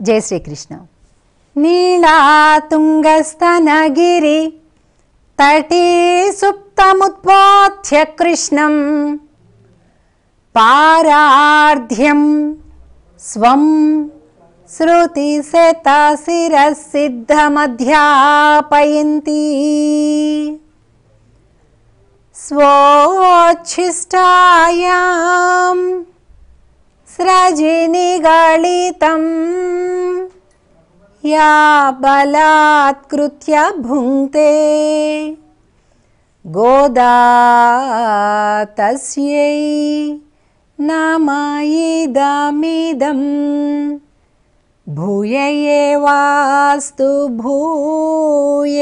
జై శ్రీకృష్ణ నీళాతుంగస్తనగిరి తటీ సుప్తముద్బోధ్య కృష్ణం పారార్ధ్యం స్వం శృతిశతశిరసిద్ధమధ్యాపయంతి స్వోచ్ఛిష్టాయాం స్రజినిగళితం యా బలాత్కృత్య భుంక్తే గోదా తస్యై నమయిదమిదం భూయ ఏవాస్తు భూయ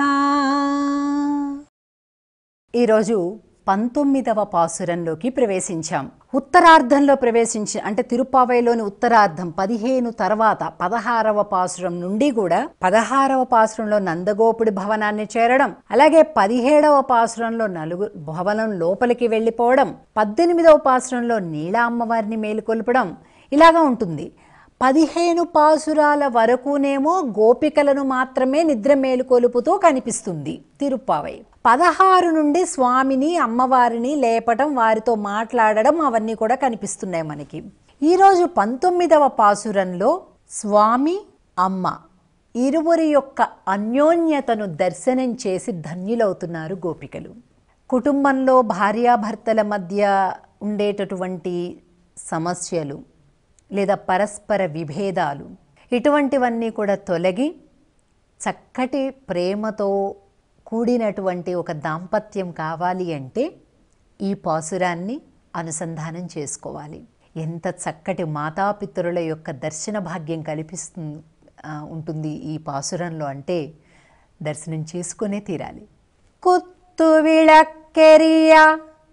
ఈరోజు పంతొమ్మిదవ పాసురంలోకి ప్రవేశించాం ఉత్తరార్ధంలో ప్రవేశించి అంటే తిరుపావైలోని ఉత్తరార్ధం పదిహేను తర్వాత పదహారవ పాసురం నుండి కూడా పదహారవ పాసురంలో నందగోపుడి భవనాన్ని చేరడం అలాగే పదిహేడవ పాసురంలో నలుగు భవనం లోపలికి వెళ్ళిపోవడం పద్దెనిమిదవ పాసురంలో నీలా అమ్మవారిని మేలుకొల్పడం ఇలాగా ఉంటుంది పదిహేను పాసురాల వరకునేమో గోపికలను మాత్రమే నిద్ర మేలుకొలుపుతూ కనిపిస్తుంది తిరుప్పావై పదహారు నుండి స్వామిని అమ్మవారిని లేపటం వారితో మాట్లాడడం అవన్నీ కూడా కనిపిస్తున్నాయి మనకి ఈరోజు పంతొమ్మిదవ పాసురంలో స్వామి అమ్మ ఇరువురి యొక్క అన్యోన్యతను దర్శనం చేసి ధన్యులవుతున్నారు గోపికలు కుటుంబంలో భార్యాభర్తల మధ్య ఉండేటటువంటి సమస్యలు లేదా పరస్పర విభేదాలు ఇటువంటివన్నీ కూడా తొలగి చక్కటి ప్రేమతో కూడినటువంటి ఒక దాంపత్యం కావాలి అంటే ఈ పాసురాన్ని అనుసంధానం చేసుకోవాలి ఎంత చక్కటి మాతాపితరుల యొక్క దర్శన భాగ్యం కల్పిస్తుంది ఆ, ఉంటుంది ఈ పాసురంలో అంటే దర్శనం చేసుకునే తీరాలి కుత్తు విళక్కెరియా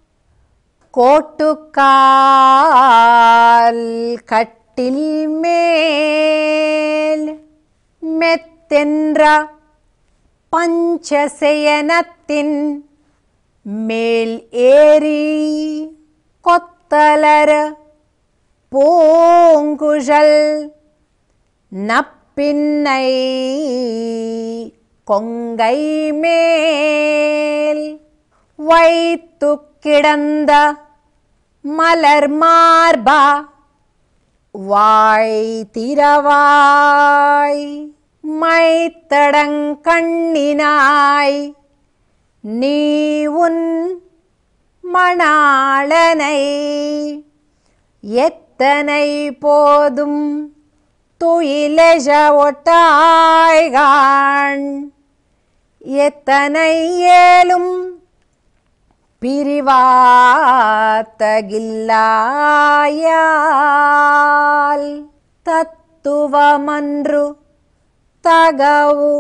கோட்டுக்கால் கட்டில் மேல் மெத்தென்ற பஞ்சசயனத்தின் மேல் ஏறி கொத்தலர பூங்குழல் நப்பின்னை கொங்கை மேல் வைத்து கிடந்த மலர் மார்பா வாய் திரவாய் மைத்தடங்கண்ணினாய் நீ உன் மணாளனை எத்தனை போதும் துயிலெஜ ஒட்டாய்கான் எத்தனை ஏலும் பிரிவாத்தகில்லாயால் தத்துவமன்று தகவு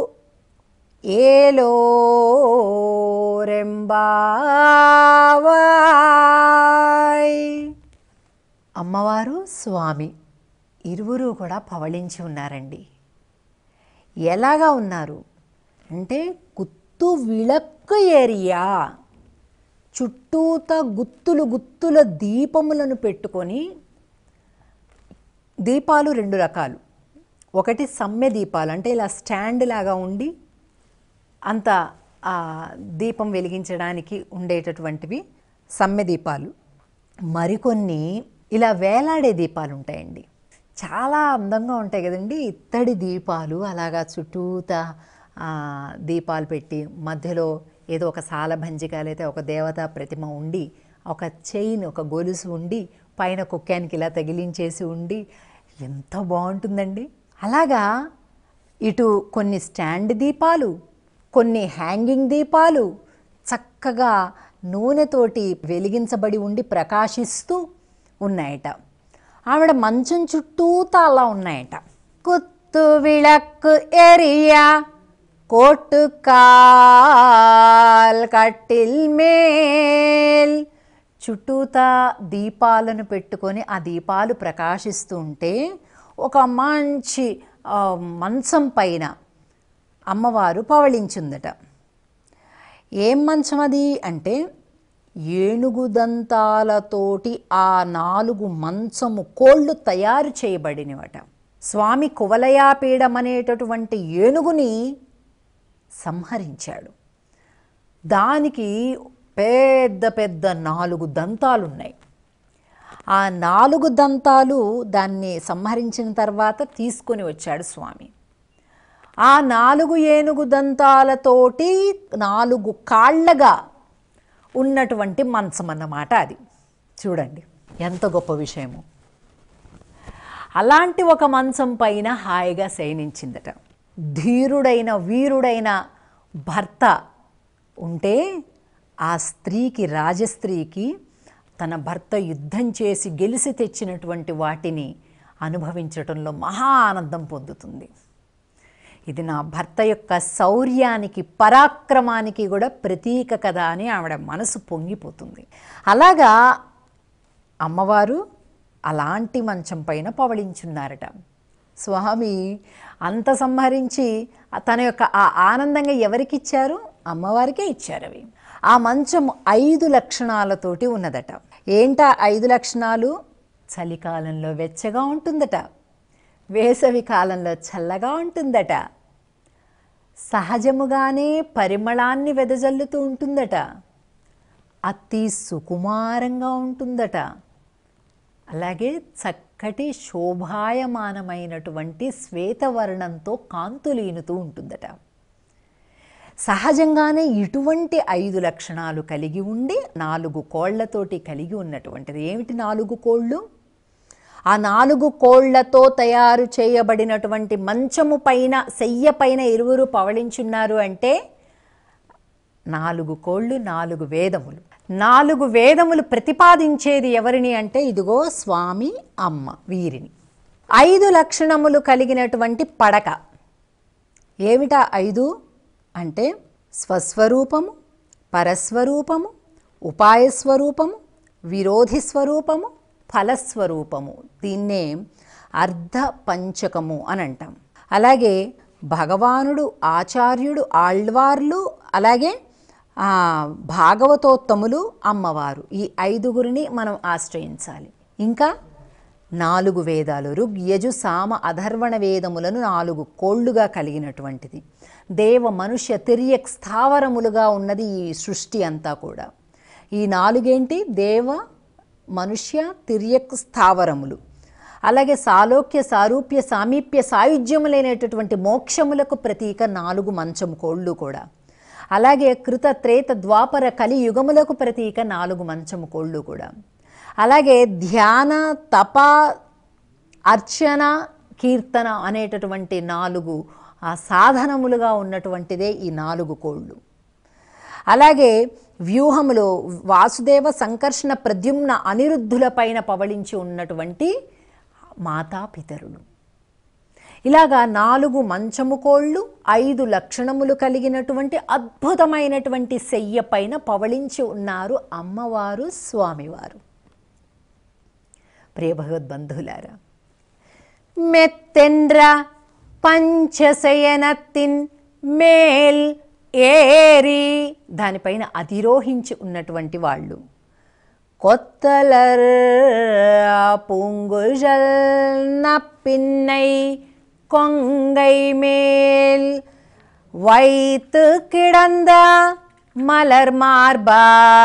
ఏలోరెంబావాయ్ అమ్మవారు స్వామి ఇరువురు కూడా పవళించి ఉన్నారండి ఎలాగా ఉన్నారు అంటే గుత్తు విளக்கு ఏరియా చుట్టూత గుత్తులు గుత్తుల దీపములను పెట్టుకొని దీపాలు రెండు రకాలు ఒకటి సమ్మె దీపాలు అంటే ఇలా స్టాండ్ లాగా ఉండి అంత ఆ దీపం వెలిగించడానికి ఉండేటటువంటివి సమ్మె దీపాలు మరికొన్ని ఇలా వేలాడే దీపాలు ఉంటాయండి చాలా అందంగా ఉంటాయి కదండి ఇత్తడి దీపాలు అలాగా చుట్టూత ఆ, దీపాలు పెట్టి మధ్యలో ఏదో ఒక సాలభంజిక లేదా ఒక దేవతా ప్రతిమ ఉండి ఒక చైన్ ఒక గొలుసు ఉండి పైన కుక్కానికి ఇలా తగిలించేసి ఉండి ఎంత బాగుంటుందండి అలాగా ఇటు కొన్ని స్టాండ్ దీపాలు కొన్ని హ్యాంగింగ్ దీపాలు చక్కగా నూనెతోటి వెలిగించబడి ఉండి ప్రకాశిస్తూ ఉన్నాయట ఆవిడ మంచం చుట్టూతా అలా ఉన్నాయట కుత్తు విளக்கு ఎరియా కోట్టుకాల్ కట్టిల్ మేల్ చుట్టూతా దీపాలను పెట్టుకొని ఆ దీపాలు ప్రకాశిస్తూ ఉంటే ఒక మంచి ఆ, మంచం పైన అమ్మవారు పవళించుందట ఏం మంచం అది అంటే ఏనుగు దంతాలతోటి ఆ నాలుగు మంచము కోళ్ళు తయారు చేయబడినవట స్వామి కువలయాపీడం అనేటటువంటి ఏనుగుని సంహరించాడు దానికి పెద్ద పెద్ద నాలుగు దంతాలున్నాయి ఆ నాలుగు దంతాలు దాన్ని సంహరించిన తర్వాత తీసుకొని వచ్చాడు స్వామి ఆ నాలుగు ఏనుగు దంతాలతోటి నాలుగు కాళ్ళగా ఉన్నటువంటి మంచం అన్నమాట అది చూడండి ఎంత గొప్ప విషయము అలాంటి ఒక మంచం పైన హాయిగా శయనించిందట ధీరుడైన వీరుడైన భర్త ఉంటే ఆ స్త్రీకి రాజస్త్రీకి తన భర్త యుద్ధం చేసి గెలిచి తెచ్చినటువంటి వాటిని అనుభవించటంలో మహా ఆనందం పొందుతుంది ఇది నా భర్త యొక్క శౌర్యానికి పరాక్రమానికి కూడా ప్రతీక కదా అని ఆవిడ మనసు పొంగిపోతుంది అలాగా అమ్మవారు అలాంటి మంచం పైన పవళించున్నారట స్వామి అంత సంహరించి తన యొక్క ఆ ఆనందంగా ఎవరికి ఇచ్చారు అమ్మవారికే ఇచ్చారు అవి ఆ మంచం ఐదు లక్షణాలతోటి ఉన్నదట ఏంటా ఐదు లక్షణాలు చలికాలంలో వెచ్చగా ఉంటుందట వేసవి కాలంలో చల్లగా ఉంటుందట సహజముగానే పరిమళాన్ని వెదజల్లుతూ ఉంటుందట అతి సుకుమారంగా ఉంటుందట అలాగే చక్కటి శోభాయమానమైనటువంటి శ్వేతవర్ణంతో కాంతులీనుతూ ఉంటుందట సహజంగానే ఇటువంటి ఐదు లక్షణాలు కలిగి ఉండి నాలుగు కోళ్లతోటి కలిగి ఉన్నటువంటిది ఏమిటి నాలుగు కోళ్ళు ఆ నాలుగు కోళ్లతో తయారు చేయబడినటువంటి మంచము పైన శయ్య పైన ఇరువురు పవళించున్నారు అంటే నాలుగు కోళ్ళు నాలుగు వేదములు నాలుగు వేదములు ప్రతిపాదించేది ఎవరిని అంటే ఇదిగో స్వామి అమ్మ వీరిని ఐదు లక్షణములు కలిగినటువంటి పడక ఏమిటా ఐదు అంటే స్వస్వరూపము పరస్వరూపము ఉపాయస్వరూపము విరోధి స్వరూపము ఫలస్వరూపము దీన్నే అర్ధ పంచకము అని అంటాం అలాగే భగవానుడు ఆచార్యుడు ఆళ్వార్లు అలాగే ఆ, భాగవతోత్తములు అమ్మవారు ఈ ఐదుగురిని మనం ఆశ్రయించాలి ఇంకా నాలుగు వేదాలు ఋగ్ యజు సామ అధర్వణ వేదములను నాలుగు కోళ్ళుగా కలిగినటువంటిది దేవ మనుష్య తిర్యక్ స్థావరములుగా ఉన్నది ఈ సృష్టి అంతా కూడా ఈ నాలుగేంటి దేవ మనుష్య తిర్యక్ స్థావరములు అలాగే సాలోక్య సారూప్య సామీప్య సాయుధ్యములైనటువంటి మోక్షములకు ప్రతీక నాలుగు మంచము కోళ్ళు కూడా అలాగే కృత త్రేత ద్వాపర కలి యుగములకు ప్రతీక నాలుగు మంచము కోళ్ళు కూడా అలాగే ధ్యాన తప అర్చన కీర్తన అనేటటువంటి నాలుగు ఆ సాధనములుగా ఉన్నటువంటిదే ఈ నాలుగు కోళ్ళు అలాగే వ్యూహములో వాసుదేవ సంకర్షణ ప్రద్యుమ్న అనిరుద్ధుల పైన పవళించి ఉన్నటువంటి మాతాపితరులు ఇలాగా నాలుగు మంచము కోళ్ళు ఐదు లక్షణములు కలిగినటువంటి అద్భుతమైనటువంటి శయ్య పైన పవళించి ఉన్నారు అమ్మవారు స్వామివారు ప్రియ భగవద్బంధువులారా మెత్తెండ్ర పంచశయనత్తిన్ మేల్ ఏరి దానిపైన అధిరోహించి ఉన్నటువంటి వాళ్ళు கொத்தலர் பூங்குழல் நப்பின்னை கொங்கை மேல் வைத்து கிடந்த மலர் மார்பா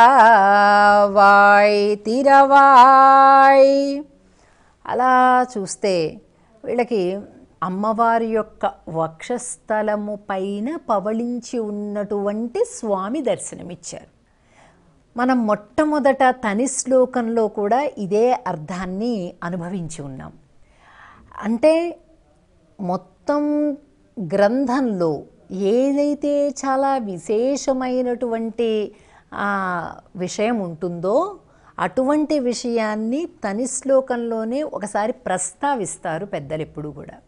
వాయ్ తిరవాయ్ అలా చూస్తే వీళ్ళకి అమ్మవారి యొక్క వక్షస్థలము పైన పవళించి ఉన్నటువంటి స్వామి దర్శనమిచ్చారు మనం మొట్టమొదట తని శ్లోకంలో కూడా ఇదే అర్థాన్ని అనుభవించి ఉన్నాం అంటే మొత్తం గ్రంథంలో ఏదైతే చాలా విశేషమైనటువంటి ఆ, విషయం ఉంటుందో అటువంటి విషయాన్ని తని శ్లోకంలోనే ఒకసారి ప్రస్తావిస్తారు పెద్దలు ఎప్పుడు కూడా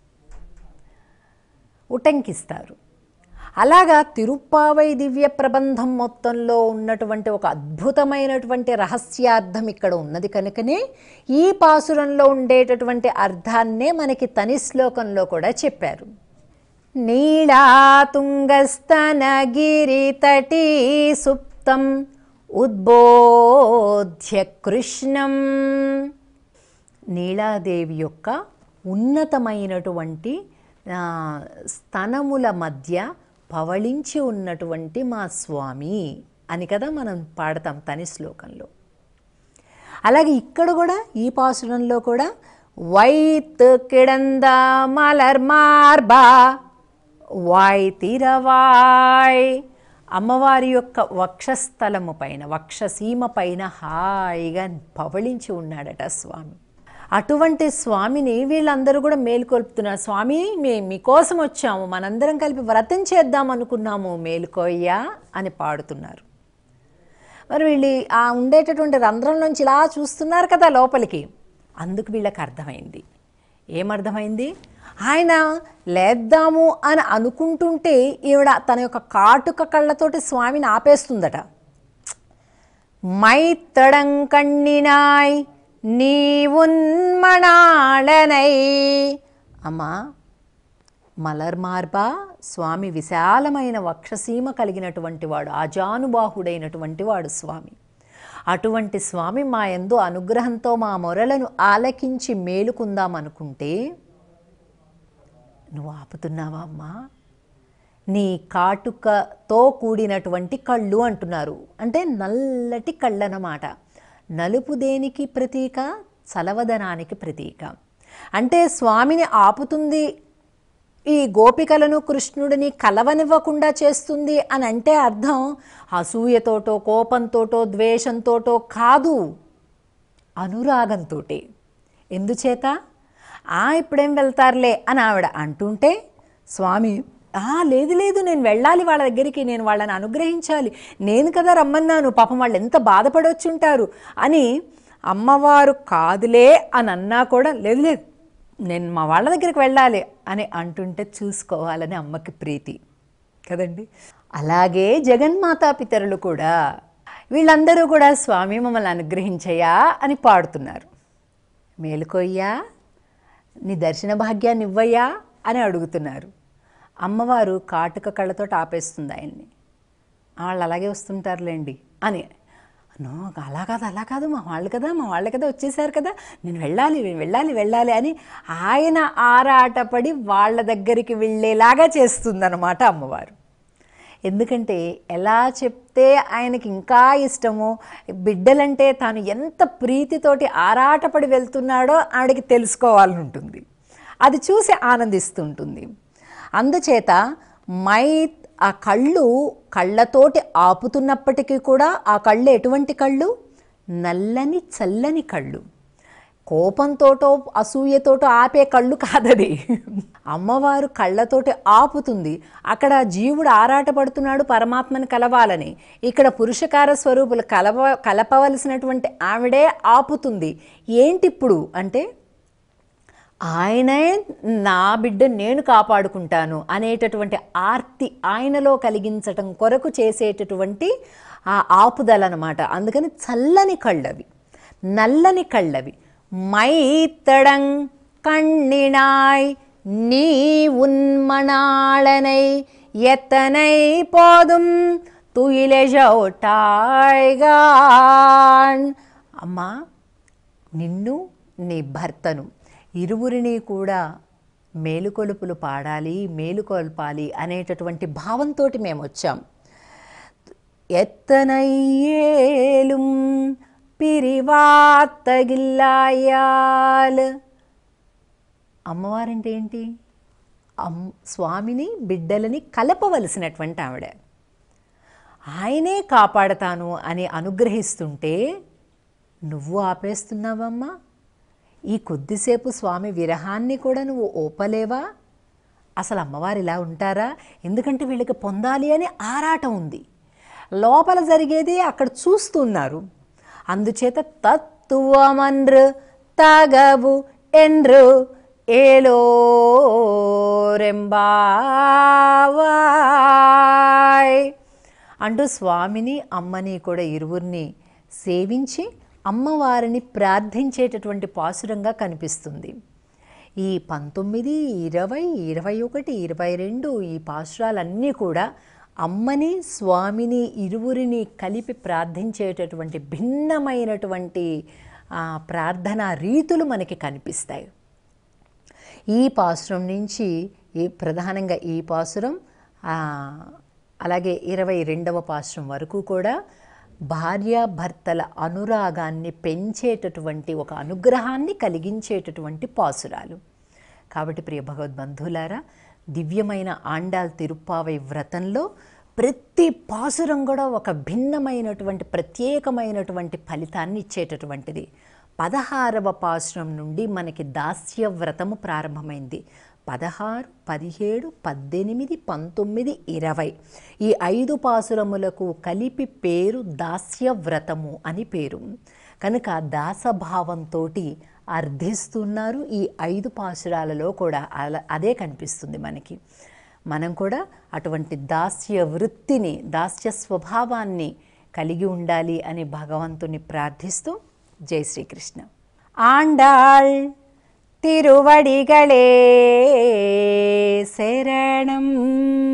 ఉటంకిస్తారు అలాగా తిరుప్పావై దివ్య ప్రబంధం మొత్తంలో ఉన్నటువంటి ఒక అద్భుతమైనటువంటి రహస్యార్థం ఇక్కడ ఉన్నది కనుకనే ఈ పాసురంలో ఉండేటటువంటి అర్థాన్నే మనకి తని శ్లోకంలో కూడా చెప్పారు నీళాతుంగస్తనగిరి తటీ సుప్తం ఉద్బోధ్య కృష్ణం నీలాదేవి యొక్క ఉన్నతమైనటువంటి ఆ, స్తనముల మధ్య పవళించి ఉన్నటువంటి మా స్వామి అని కదా మనం పాడతాం తని శ్లోకంలో అలాగే ఇక్కడ కూడా ఈ పాసురంలో కూడా వైత్ కిడంద మలర్ మార్బా వాయ్ తిరవాయ్ అమ్మవారి యొక్క వక్షస్థలము పైన వక్షసీమ పైన హాయిగా పవళించి ఉన్నాడట స్వామి అటువంటి స్వామిని వీళ్ళందరూ కూడా మేలుకొల్పుతున్నారు స్వామి మేము మీకోసం వచ్చాము మనందరం కలిపి వ్రతం చేద్దాం అనుకున్నాము మేలుకోయ్యా అని పాడుతున్నారు మరి వీళ్ళు ఆ ఉండేటటువంటి రంధ్రంలోంచి ఇలా చూస్తున్నారు కదా లోపలికి అందుకు వీళ్ళకి అర్థమైంది ఏమర్థమైంది ఆయన లేద్దాము అని అనుకుంటుంటే ఈవిడ తన యొక్క కాటుక కళ్ళతోటి స్వామిని ఆపేస్తుందట மை தடங்கண்ணினாய் நீ உன்மணாளனை అమ్మా మలర్మార్బా స్వామి విశాలమైన వక్షసీమ కలిగినటువంటి వాడు అజానుబాహుడైనటువంటి వాడు స్వామి అటువంటి స్వామి మా యందు అనుగ్రహంతో మా మొరలను ఆలకించి మేలుకుందామనుకుంటే నువ్వు ఆపుతున్నావా అమ్మా నీ కాటుకతో కూడినటువంటి కళ్ళు అంటున్నారు అంటే నల్లటి కళ్ళనమాట నలుపు దేనికి ప్రతీక చలవదనానికి ప్రతీక అంటే స్వామిని ఆపుతుంది ఈ గోపికలను కృష్ణుడిని కలవనివ్వకుండా చేస్తుంది అని అంటే అర్థం అసూయతోటో కోపంతోటో ద్వేషంతోటో కాదు అనురాగంతో ఎందుచేత ఆ ఇప్పుడేం వెళ్తారులే అని ఆవిడ అంటుంటే స్వామి ఆ లేదు లేదు నేను వెళ్ళాలి వాళ్ళ దగ్గరికి నేను వాళ్ళని అనుగ్రహించాలి నేను కదా రమ్మన్నాను పాపం వాళ్ళు ఎంత బాధపడొచ్చుంటారు అని అమ్మవారు కాదులే అని అన్నా కూడా లేదు లేదు నేను మా వాళ్ళ దగ్గరికి వెళ్ళాలి అని అంటుంటే చూసుకోవాలని అమ్మకి ప్రీతి కదండి అలాగే జగన్మాతా పితరులు కూడా వీళ్ళందరూ కూడా స్వామి మమ్మల్ని అనుగ్రహించయ్యా అని పాడుతున్నారు మేలుకోయ్యా నీ దర్శన భాగ్యాన్ని ఇవ్వయ్యా అని అడుగుతున్నారు అమ్మవారు కాటుక కళ్ళతో ఆపేస్తుంది ఆయన్ని వాళ్ళు అలాగే వస్తుంటారులేండి అని నో అలా కాదు అలా కాదు మా వాళ్ళు కదా మా వాళ్ళు కదా వచ్చేసారు కదా నేను వెళ్ళాలి నేను వెళ్ళాలి వెళ్ళాలి అని ఆయన ఆరాటపడి వాళ్ళ దగ్గరికి వెళ్ళేలాగా చేస్తుందన్నమాట అమ్మవారు ఎందుకంటే ఎలా చెప్తే ఆయనకి ఇంకా ఇష్టమో బిడ్డలంటే తాను ఎంత ప్రీతితోటి ఆరాటపడి వెళ్తున్నాడో ఆవిడకి తెలుసుకోవాలని ఉంటుంది అది చూసి ఆనందిస్తుంటుంది అందుచేత మై ఆ కళ్ళు కళ్ళతోటి ఆపుతున్నప్పటికీ కూడా ఆ కళ్ళు ఎటువంటి కళ్ళు నల్లని చల్లని కళ్ళు కోపంతోటో అసూయతోటో ఆపే కళ్ళు కాదది అమ్మవారు కళ్ళతోటి ఆపుతుంది అక్కడ జీవుడు ఆరాటపడుతున్నాడు పరమాత్మని కలవాలని ఇక్కడ పురుషకార స్వరూపులు కలవ కలపవలసినటువంటి ఆవిడే ఆపుతుంది ఏంటిప్పుడు అంటే ఆయనే నా బిడ్డ నేను కాపాడుకుంటాను అనేటటువంటి ఆర్తి ఆయనలో కలిగించటం కొరకు చేసేటటువంటి ఆ ఆపుదల అనమాట అందుకని చల్లని కళ్ళవి నల్లని కళ్ళవి మైతడం கண்ணினாய் நீ உன்மணாளனை எத்தனை போதும் తుయిలెజౌటాయ్గాన్ అమ్మా నిన్ను నీ భర్తను ఇరువురిని కూడా మేలుకొలుపులు పాడాలి మేలుకొల్పాలి అనేటటువంటి భావంతో మేము వచ్చాం ఎత్తనయ్యేലും పిరివాత్తగిల్లాయాల్ అమ్మవారంటే ఏంటి అమ్ స్వామిని బిడ్డలని కలపవలసినటువంటి ఆవిడ ఆయనే కాపాడతాను అని అనుగ్రహిస్తుంటే నువ్వు ఆపేస్తున్నావమ్మా ఈ కొద్దిసేపు స్వామి విరహాన్ని కూడా నువ్వు ఓపలేవా అసలు అమ్మవారు ఇలా ఉంటారా ఎందుకంటే వీళ్ళకి పొందాలి అని ఆరాటం ఉంది లోపల జరిగేది అక్కడ చూస్తున్నారు అందుచేత తత్వమన్రు తగవు ఎన్రు ఏలోరెంబావాయ్ అంటూ స్వామిని అమ్మని కూడా ఇరువురిని సేవించి అమ్మవారిని ప్రార్థించేటటువంటి పాసురంగా కనిపిస్తుంది ఈ పంతొమ్మిది ఇరవై ఇరవై ఒకటి ఇరవై రెండు ఈ పాసురాలన్నీ కూడా అమ్మని స్వామిని ఇరువురిని కలిపి ప్రార్థించేటటువంటి భిన్నమైనటువంటి ఆ, ప్రార్థనా రీతులు మనకి కనిపిస్తాయి ఈ పాసురం నుంచి ఈ ప్రధానంగా ఈ పాసురం ఆ, అలాగే ఇరవై రెండవ పాసురం వరకు కూడా భార్యాభర్తల అనురాగాన్ని పెంచేటటువంటి ఒక అనుగ్రహాన్ని కలిగించేటటువంటి పాసురాలు కాబట్టి ప్రియ భగవద్బంధులారా దివ్యమైన ఆండాల్ తిరుప్పావై వ్రతంలో ప్రతి పాసురం కూడా ఒక భిన్నమైనటువంటి ప్రత్యేకమైనటువంటి ఫలితాన్ని ఇచ్చేటటువంటిది పదహారవ పాసురం నుండి మనకి దాస్య వ్రతము ప్రారంభమైంది పదహారు పదిహేడు పద్దెనిమిది పంతొమ్మిది ఇరవై ఈ ఐదు పాసురములకు కలిపి పేరు దాస్య వ్రతము అని పేరు కనుక దాసభావంతో అర్థిస్తున్నారు ఈ ఐదు పాసురాలలో కూడా అలా అదే కనిపిస్తుంది మనకి మనం కూడా అటువంటి దాస్య వృత్తిని దాస్య స్వభావాన్ని కలిగి ఉండాలి అని భగవంతుని ప్రార్థిస్తూ జై శ్రీకృష్ణ ఆండాళ్ తిరువడిగళే శరణం